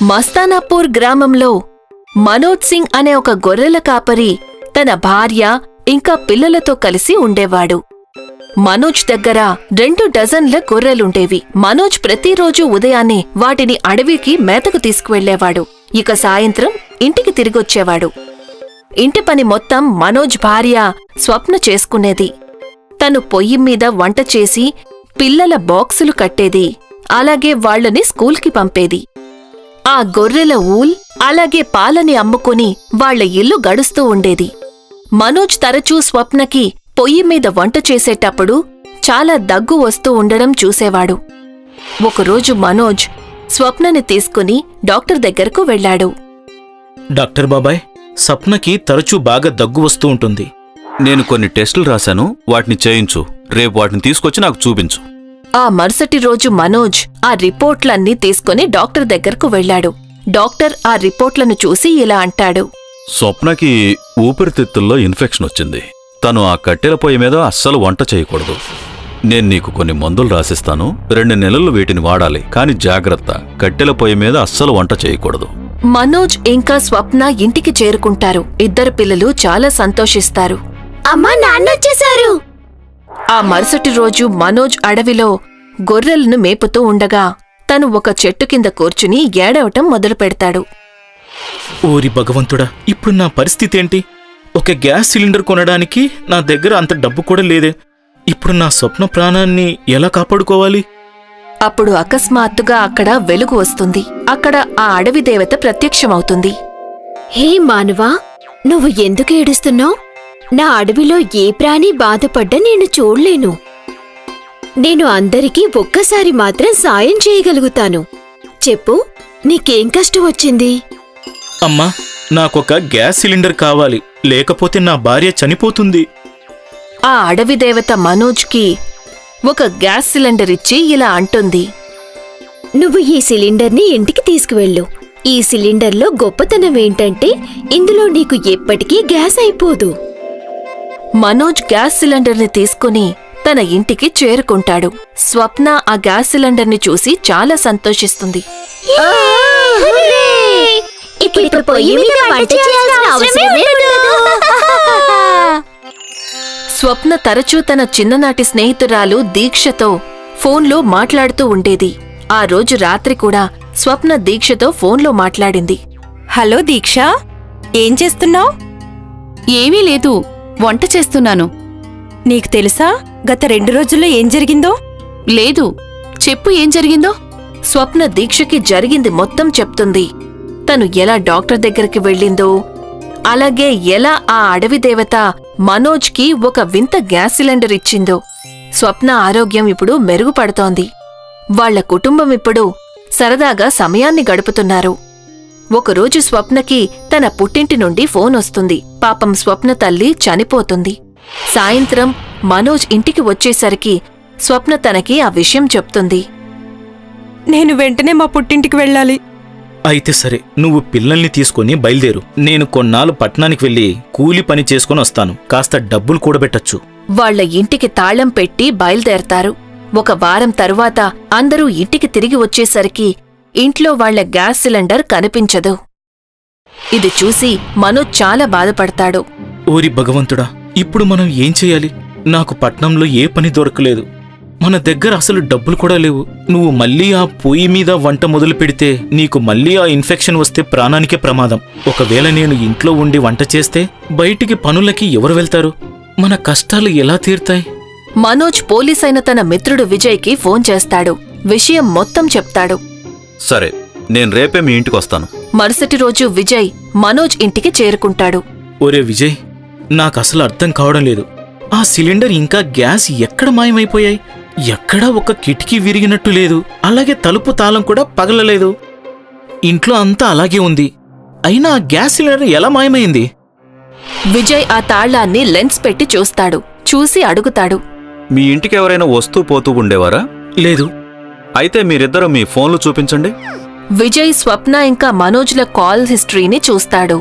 మస్తానాపూర్ గ్రామంలో మనోజ్ సింగ్ అనే ఒక గొర్రెల కాపరి తన భార్య ఇంకా పిల్లలతో కలిసి ఉండేవాడు మనోజ్ దగ్గర రెండు డజన్ల గొర్రెలుండేవి మనోజ్ ప్రతిరోజు ఉదయాన్నే వాటిని అడవికి మేతకు తీసుకువెళ్లేవాడు ఇక సాయంత్రం ఇంటికి తిరిగొచ్చేవాడు ఇంటి పని మొత్తం మనోజ్ భార్య స్వప్న చేసుకునేది తను పొయ్యి మీద వంట చేసి పిల్లల బాక్సులు కట్టేది అలాగే వాళ్ళని స్కూల్కి పంపేది ఆ గొర్రెల ఊల్ అలాగే పాలని అమ్ముకుని వాళ్ళ ఇల్లు గడుస్తూ ఉండేది మనోజ్ తరచూ స్వప్నకి పొయ్యి మీద వంట చేసేటప్పుడు చాలా దగ్గు వస్తూ ఉండడం చూసేవాడు ఒకరోజు మనోజ్ స్వప్నని తీసుకుని డాక్టర్ దగ్గరకు వెళ్ళాడు డాక్టర్ బాబాయ్ సప్నకి తరచూ బాగా దగ్గు వస్తూ ఉంటుంది నేను కొన్ని టెస్టులు రాశాను వాటిని చేయించు రేపు వాటిని తీసుకొచ్చి నాకు చూపించు ఆ మరుసటి రోజు మనోజ్ ఆ రిపోర్ట్లన్నీ తీసుకుని డాక్టర్ దగ్గరకు వెళ్ళాడు డాక్టర్ ఆ రిపోర్ట్లను చూసి ఇలా అంటాడు స్వప్నకి ఊపిరితిత్తుల్లో ఇన్ఫెక్షన్ వచ్చింది తను ఆ కట్టెల పొయ్యి మీద అస్సలు వంట చేయకూడదు నేను నీకు కొన్ని మందులు రాసిస్తాను రెండు నెలలు వీటిని వాడాలి కాని జాగ్రత్త కట్టెల పొయ్యి మీద అస్సలు వంట చేయకూడదు మనోజ్ ఇంకా స్వప్న ఇంటికి చేరుకుంటారు ఇద్దరు పిల్లలు చాలా సంతోషిస్తారు అమ్మా నాన్నొచ్చేశారు ఆ మరుసటి రోజు మనోజ్ అడవిలో గొర్రెలను మేపుతూ ఉండగా తను ఒక చెట్టు కింద కూర్చుని ఏడవటం మొదలు పెడతాడు ఓరి భగవంతుడా ఇప్పుడు నా పరిస్థితి ఏంటి ఒక గ్యాస్ సిలిండర్ కొనడానికి నా దగ్గర అంత డబ్బు కూడా లేదే ఇప్పుడు నా స్వప్న ప్రాణాన్ని ఎలా కాపాడుకోవాలి అప్పుడు అకస్మాత్తుగా అక్కడ వెలుగు వస్తుంది అక్కడ ఆ అడవి దేవత ప్రత్యక్షమవుతుంది హే మానవా నువ్వు ఎందుకు ఏడుస్తున్నావు నా అడవిలో ఏ ప్రాణి బాధపడ్డా నేను చూడలేను నేను అందరికీ ఒక్కసారి మాత్రం సాయం చేయగలుగుతాను చెప్పు నీకేం కష్టం వచ్చింది అమ్మా నాకొక గ్యాస్ సిలిండర్ కావాలి లేకపోతే నా భార్య చనిపోతుంది ఆ అడవి దేవత మనోజ్కి ఒక గ్యాస్ సిలిండర్ ఇచ్చి ఇలా అంటుంది నువ్వు ఈ సిలిండర్ని ఇంటికి తీసుకువెళ్ళు ఈ సిలిండర్లో గొప్పతనం ఏంటంటే ఇందులో నీకు ఎప్పటికీ గ్యాస్ అయిపోదు మనోజ్ గ్యాస్ సిలిండర్ని తీసుకుని తన ఇంటికి చేరుకుంటాడు స్వప్న ఆ గ్యాస్ సిలిండర్ని చూసి చాలా సంతోషిస్తుంది ఇప్పుడు పొయ్యి మీద వంట చేయాల్సిన అవసరమే ఉండదు. స్వప్న తరచూ తన చిన్ననాటి స్నేహితురాలు దీక్షతో ఫోన్లో మాట్లాడుతూ ఉండేది ఆ రోజు రాత్రి కూడా స్వప్న దీక్షతో ఫోన్లో మాట్లాడింది హలో దీక్ష ఏం చేస్తున్నావ్ ఏమీ లేదు వంట చేస్తున్నాను నీకు తెలుసా గత రెండు రోజుల్లో ఏం జరిగిందో లేదు చెప్పు ఏం జరిగిందో స్వప్న దీక్షకి జరిగింది మొత్తం చెప్తుంది తను ఎలా డాక్టర్ దగ్గరికి వెళ్ళిందో అలాగే ఎలా ఆ అడవి దేవత మనోజ్కి ఒక వింత గ్యాస్ సిలిండర్ ఇచ్చిందో స్వప్న ఆరోగ్యం ఇప్పుడు మెరుగుపడుతోంది వాళ్ళ కుటుంబం ఇప్పుడు సరదాగా సమయాన్ని గడుపుతున్నారు ఒకరోజు స్వప్నకి తన పుట్టింటి నుండి ఫోన్ వస్తుంది పాపం స్వప్న తల్లి చనిపోతుంది సాయంత్రం మనోజ్ ఇంటికి వచ్చేసరికి స్వప్న తనకి ఆ విషయం చెప్తుంది నేను వెంటనే మా పుట్టింటికి వెళ్ళాలి అయితే సరే నువ్వు పిల్లల్ని తీసుకొని బయలుదేరు నేను కొన్నాళ్ళు పట్నానికి వెళ్ళి కూలి పని చేసుకొని వస్తాను కాస్త డబ్బులు కూడబెట్టచ్చు వాళ్ళ ఇంటికి తాళం పెట్టి బయలుదేరతారు ఒక వారం తరువాత అందరూ ఇంటికి తిరిగి వచ్చేసరికి ఇంట్లో వాళ్ళ గ్యాస్ సిలిండర్ కనిపించదు ఇది చూసి మనోజ్ చాలా బాధపడతాడు ఓరి భగవంతుడా ఇప్పుడు మనం ఏం చేయాలి నాకు పట్నంలో ఏ పని దొరకలేదు మన దగ్గర అసలు డబ్బులు కూడా లేవు నువ్వు మళ్ళీ ఆ పొయ్యి మీద వంట మొదలు పెడితే నీకు మళ్ళీ ఆ ఇన్ఫెక్షన్ వస్తే ప్రాణానికే ప్రమాదం ఒకవేళ నేను ఇంట్లో ఉండి వంట చేస్తే బయటికి పనులకి ఎవరు వెళ్తారు మన కష్టాలు ఎలా తీరుతాయి మనోజ్ పోలీసైన తన మిత్రుడు విజయ్కి ఫోన్ చేస్తాడు విషయం మొత్తం చెప్తాడు సరే నేను రేపే మీ ఇంటికి వస్తాను మరుసటి రోజు విజయ్ మనోజ్ ఇంటికి చేరుకుంటాడు ఒరే విజయ్ నాకు అసలు అర్థం కావడం లేదు ఆ సిలిండర్ ఇంకా గ్యాస్ ఎక్కడ మాయమైపోయాయి ఎక్కడా ఒక కిటికీ విరిగినట్టు లేదు అలాగే తలుపు తాళం కూడా పగలలేదు ఇంట్లో అంతా అలాగే ఉంది అయినా ఆ గ్యాస్ సిలిండర్ ఎలా మాయమైంది విజయ్ ఆ తాళాన్ని లెన్స్ పెట్టి చూస్తాడు చూసి అడుగుతాడు మీ ఇంటికి ఎవరైనా వస్తూ పోతూ ఉండేవారా లేదు అయితే మీరిద్దరూ మీ ఫోన్లు చూపించండి విజయ్ స్వప్న ఇంకా మనోజ్ల కాల్ హిస్టరీని చూస్తాడు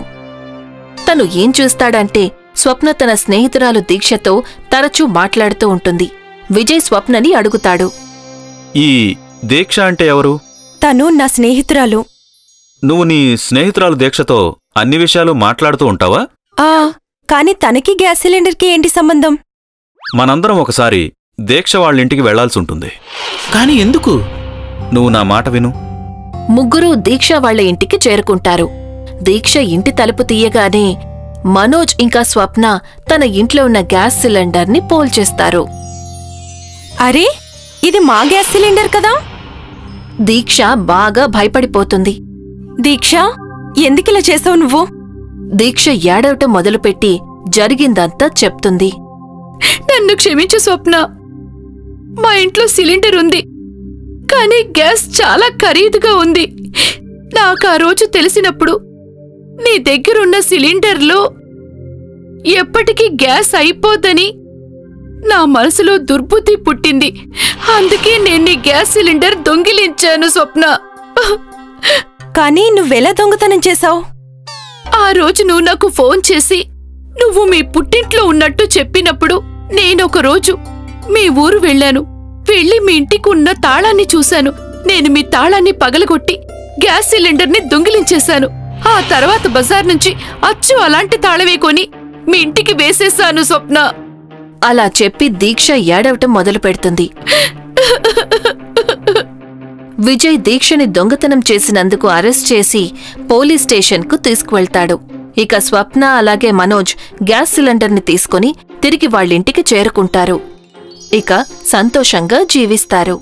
తను ఏం చూస్తాడంటే స్వప్న తన స్నేహితురాలు దీక్షతో తరచూ మాట్లాడుతూ ఉంటుంది విజయ్ స్వప్నని అడుగుతాడు ఈ దీక్ష అంటే ఎవరు తను నా స్నేహితురాలు నువ్వు నీ స్నేహితురాలు దీక్షతో అన్ని విషయాలు మాట్లాడుతూ ఉంటావా ఆ కాని తనకి గ్యాస్ సిలిండర్కి ఏంటి సంబంధం మనందరం ఒకసారి దీక్ష వాళ్ళింటికి వెళ్లాల్సి ఉంటుంది కానీ ఎందుకు నువ్వు నా మాట విను ముగ్గురూ దీక్ష వాళ్ళ ఇంటికి చేరుకుంటారు దీక్ష ఇంటి తలుపు తీయగానే మనోజ్ ఇంకా స్వప్న తన ఇంట్లో ఉన్న గ్యాస్ సిలిండర్ని పోల్చేస్తారు అరే ఇది మా గ్యాస్ సిలిండర్ కదా దీక్ష బాగా భయపడిపోతుంది దీక్ష ఎందుకిలా చేసావు నువ్వు దీక్ష ఏడవటం మొదలుపెట్టి జరిగిందంతా చెప్తుంది నన్ను క్షమించు స్వప్న మా ఇంట్లో సిలిండర్ ఉంది కానీ గ్యాస్ చాలా ఖరీదుగా ఉంది నాకు ఆ రోజు తెలిసినప్పుడు నీ దగ్గరున్న సిలిండర్లో ఎప్పటికీ గ్యాస్ అయిపోదని నా మనసులో దుర్బుద్ధి పుట్టింది అందుకే నేను నీ గ్యాస్ సిలిండర్ దొంగిలించాను స్వప్న కానీ నువ్వెలా దొంగతనం చేశావు ఆ రోజు నువ్వు నాకు ఫోన్ చేసి నువ్వు మీ పుట్టింట్లో ఉన్నట్టు చెప్పినప్పుడు నేనొక రోజు మీ ఊరు వెళ్ళాను వెళ్ళి మీ ఇంటికి ఉన్న తాళాన్ని చూశాను నేను మీ తాళాన్ని పగలగొట్టి గ్యాస్ సిలిండర్ని దొంగిలించేశాను ఆ తర్వాత బజార్ నుంచి అచ్చు అలాంటి తాళవే కొని మీ ఇంటికి వేసేశాను స్వప్న అలా చెప్పి దీక్ష ఏడవటం మొదలు పెడుతుంది విజయ్ దీక్షని దొంగతనం చేసినందుకు అరెస్ట్ చేసి పోలీస్ స్టేషన్కు తీసుకువెళ్తాడు ఇక స్వప్న అలాగే మనోజ్ గ్యాస్ సిలిండర్ని తీసుకుని తిరిగి వాళ్ళింటికి చేరుకుంటారు ఇక సంతోషంగా జీవిస్తారు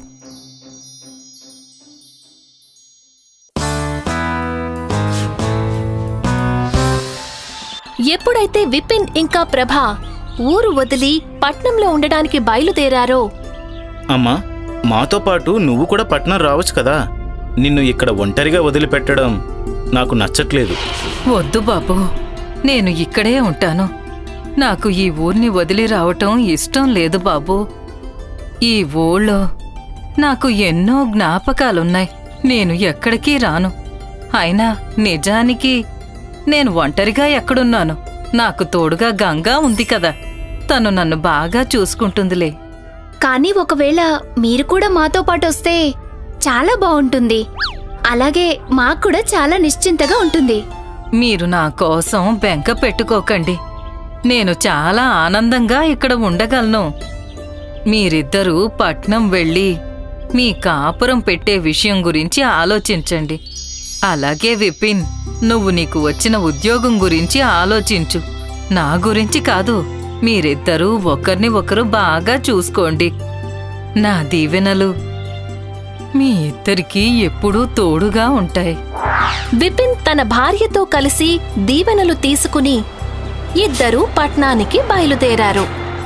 ఎప్పుడైతే విపిన్ ఇంకా ప్రభ ఊరు వదిలి పట్నంలో ఉండడానికి బయలుదేరారో అమ్మా మాతో పాటు నువ్వు కూడా పట్నం రావచ్చు కదా నిన్ను ఇక్కడ ఒంటరిగా వదిలిపెట్టడం నాకు నచ్చట్లేదు వద్దు బాబు నేను ఇక్కడే ఉంటాను నాకు ఈ ఊర్ని వదిలి రావటం ఇష్టం లేదు బాబు ఈ ఊళ్ళో నాకు ఎన్నో జ్ఞాపకాలున్నాయి నేను ఎక్కడికి రాను అయినా నిజానికి నేను ఒంటరిగా ఎక్కడున్నాను నాకు తోడుగా గంగా ఉంది కదా తను నన్ను బాగా చూసుకుంటుందిలే కానీ ఒకవేళ మీరు కూడా మాతో పాటు వస్తే చాలా బాగుంటుంది అలాగే మాకు కూడా చాలా నిశ్చింతగా ఉంటుంది మీరు నా కోసం బెంక పెట్టుకోకండి నేను చాలా ఆనందంగా ఇక్కడ ఉండగలను మీరిద్దరూ పట్నం వెళ్ళి మీ కాపురం పెట్టే విషయం గురించి ఆలోచించండి అలాగే విపిన్ నువ్వు నీకు వచ్చిన ఉద్యోగం గురించి ఆలోచించు నా గురించి కాదు మీరిద్దరూ ఒకరిని ఒకరు బాగా చూసుకోండి నా దీవెనలు మీ ఇద్దరికీ ఎప్పుడూ తోడుగా ఉంటాయి విపిన్ తన భార్యతో కలిసి దీవెనలు తీసుకుని ఇద్దరూ పట్నానికి బయలుదేరారు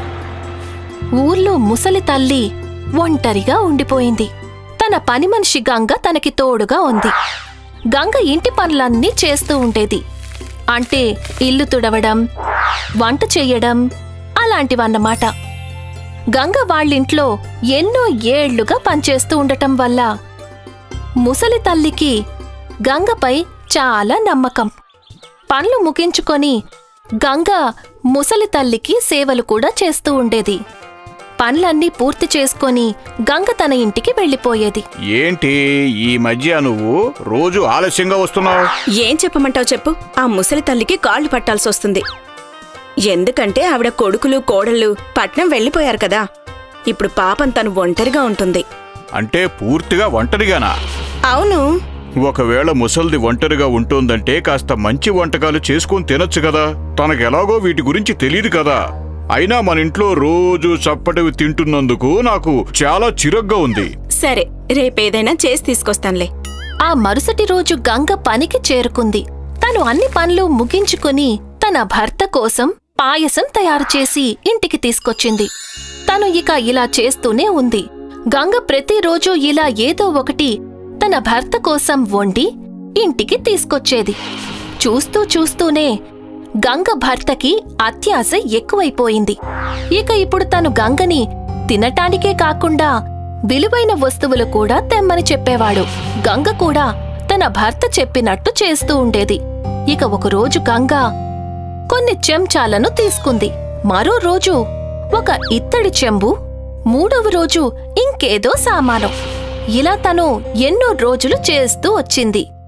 ఊర్లో ముసలి తల్లి ఒంటరిగా ఉండిపోయింది తన పని మనిషి గంగ తనకి తోడుగా ఉంది గంగ ఇంటి పనులన్నీ చేస్తూ ఉండేది అంటే ఇల్లు తుడవడం వంట చెయ్యడం అలాంటివన్నమాట గంగ వాళ్ళింట్లో ఎన్నో ఏళ్లుగా పనిచేస్తూ ఉండటం వల్ల ముసలి తల్లికి గంగపై చాలా నమ్మకం పనులు ముగించుకొని గంగ ముసలి తల్లికి సేవలు కూడా చేస్తూ ఉండేది పనులన్నీ పూర్తి చేసుకొని గంగ తన ఇంటికి వెళ్ళిపోయేది ఏంటి ఈ మధ్య నువ్వు రోజు ఆలస్యంగా వస్తున్నావు ఏం చెప్పమంటావు చెప్పు ఆ ముసలి తల్లికి కాళ్ళు పట్టాల్సి వస్తుంది ఎందుకంటే ఆవిడ కొడుకులు కోడళ్ళు పట్నం వెళ్ళిపోయారు కదా ఇప్పుడు పాపం తను ఒంటరిగా ఉంటుంది అంటే పూర్తిగా ఒంటరిగానా అవును ఒకవేళ ముసల్ది ఒంటరిగా ఉంటోందంటే కాస్త మంచి వంటకాలు చేసుకొని తినొచ్చు కదా తనకెలాగో వీటి గురించి తెలియదు కదా అయినా మన ఇంట్లో రోజు చప్పటివి తింటున్నందుకు నాకు చాలా చిరగ్గా ఉంది సరే రేపేదైనా చేసి తీసుకొస్తానులే ఆ మరుసటి రోజు గంగ పనికి చేరుకుంది తను అన్ని పనులు ముగించుకుని తన భర్త కోసం పాయసం తయారు చేసి ఇంటికి తీసుకొచ్చింది తను ఇక ఇలా చేస్తూనే ఉంది గంగ ప్రతిరోజు ఇలా ఏదో ఒకటి తన భర్త కోసం వండి ఇంటికి తీసుకొచ్చేది చూస్తూ చూస్తూనే గంగ భర్తకి అత్యాశ ఎక్కువైపోయింది ఇక ఇప్పుడు తను గంగని తినటానికే కాకుండా విలువైన వస్తువులు కూడా తెమ్మని చెప్పేవాడు గంగ కూడా తన భర్త చెప్పినట్టు చేస్తూ ఉండేది ఇక ఒకరోజు గంగ కొన్ని చెంచాలను తీసుకుంది మరో రోజు ఒక ఇత్తడి చెంబు మూడవ రోజు ఇంకేదో సామానం ఇలా తను ఎన్నో రోజులు చేస్తూ వచ్చింది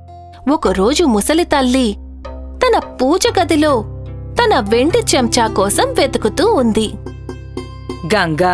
ఒకరోజు ముసలి తల్లి తన పూజ గదిలో తన వెండి చెంచా కోసం వెతుకుతూ ఉంది గంగా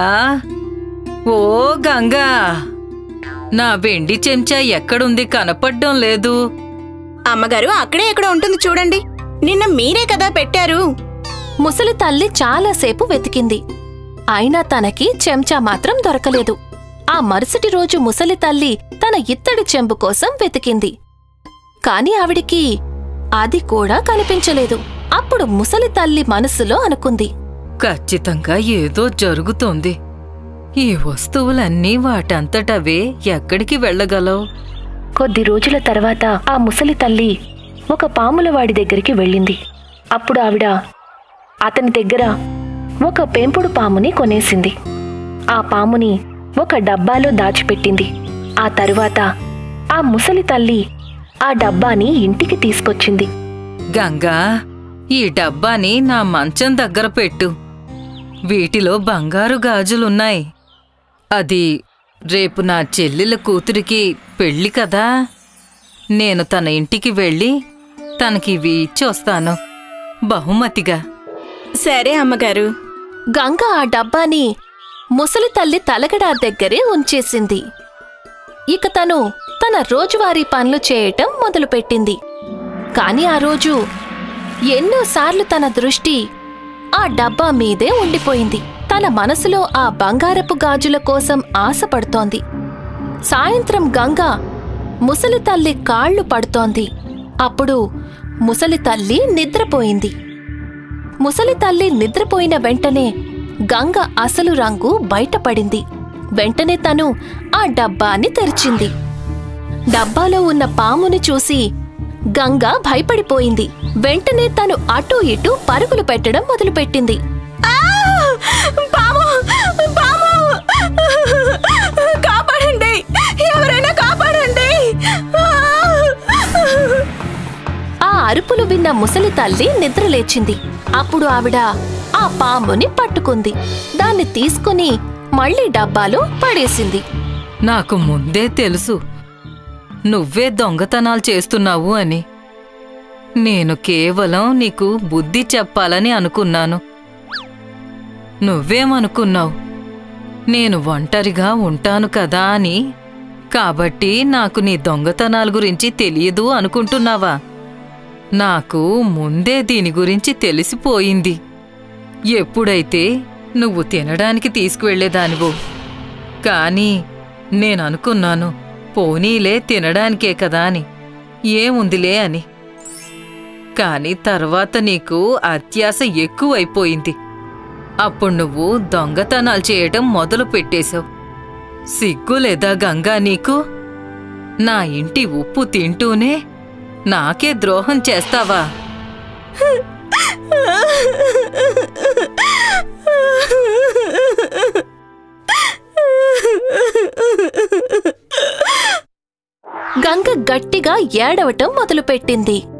ఓ గంగా నా వెండి చెంచా ఎక్కడుంది కనపడ్డం లేదు అమ్మగారు అక్కడే ఎక్కడ ఉంటుంది చూడండి నిన్న మీరే కదా పెట్టారు ముసలి తల్లి చాలాసేపు వెతికింది అయినా తనకి చెంచా మాత్రం దొరకలేదు ఆ మరుసటి రోజు ముసలి తల్లి తన ఇత్తడి చెంబు కోసం వెతికింది కాని ఆవిడికి అది కూడా కనిపించలేదు అప్పుడు ముసలి తల్లి మనసులో అనుకుంది ఖచ్చితంగా ఏదో జరుగుతోంది ఈ వస్తువులన్నీ వాటంతటవే ఎక్కడికి వెళ్ళగలవు కొద్ది రోజుల తర్వాత ఆ ముసలి తల్లి ఒక పాములవాడి దగ్గరికి వెళ్ళింది అప్పుడు ఆవిడ అతని దగ్గర ఒక పెంపుడు పాముని కొనేసింది ఆ పాముని ఒక డబ్బాలో దాచిపెట్టింది ఆ తరువాత ఆ ముసలి తల్లి ఆ డబ్బాని ఇంటికి తీసుకొచ్చింది గంగా ఈ డబ్బాని నా మంచం దగ్గర పెట్టు వీటిలో బంగారు గాజులున్నాయి అది రేపు నా చెల్లెల కూతురికి పెళ్ళి కదా నేను తన ఇంటికి వెళ్ళి తనకివి ఇచ్చొస్తాను బహుమతిగా సరే అమ్మగారు గంగ ఆ డబ్బాని ముసలి తల్లి తలగడా దగ్గరే ఉంచేసింది ఇక తను తన రోజువారీ పనులు చేయటం మొదలుపెట్టింది కాని ఆ రోజు ఎన్నోసార్లు తన దృష్టి ఆ డబ్బా మీదే ఉండిపోయింది తన మనసులో ఆ బంగారపు గాజుల కోసం ఆశపడుతోంది సాయంత్రం గంగ ముసలి తల్లి కాళ్ళు పడుతోంది అప్పుడు ముసలి తల్లి నిద్రపోయింది ముసలి తల్లి నిద్రపోయిన వెంటనే గంగ అసలు రంగు బయటపడింది వెంటనే తను ఆ డబ్బాని తెరిచింది డబ్బాలో ఉన్న పాముని చూసి గంగ భయపడిపోయింది వెంటనే తను అటూ ఇటూ పరుగులు పెట్టడం మొదలుపెట్టింది పాము పాము కాపాడండి ఎవరైనా కాపాడండి ఆ అరుపులు విన్న ముసలి తల్లి నిద్రలేచింది అప్పుడు ఆవిడ ఆ పాముని పట్టుకుంది దాన్ని తీసుకుని మళ్ళీ డబ్బాలో పడేసింది నాకు ముందే తెలుసు నువ్వే దొంగతనాలు చేస్తున్నావు అని నేను కేవలం నీకు బుద్ధి చెప్పాలని అనుకున్నాను నువ్వేమనుకున్నావు నేను ఒంటరిగా ఉంటాను కదా అని కాబట్టి నాకు నీ దొంగతనాల గురించి తెలియదు అనుకుంటున్నావా నాకు ముందే దీని గురించి తెలిసిపోయింది ఎప్పుడైతే నువ్వు తినడానికి తీసుకువెళ్లేదానివో కానీ నేననుకున్నాను పోనీలే తినడానికే కదా అని ఏముందిలే అని కాని తర్వాత నీకు అత్యాశ ఎక్కువైపోయింది అప్పుడు నువ్వు దొంగతనాలు చేయటం మొదలు పెట్టేశావు సిగ్గులేదా గంగా నీకు నా ఇంటి ఉప్పు తింటూనే నాకే ద్రోహం చేస్తావా గంగ గట్టిగా ఏడవటం మొదలుపెట్టింది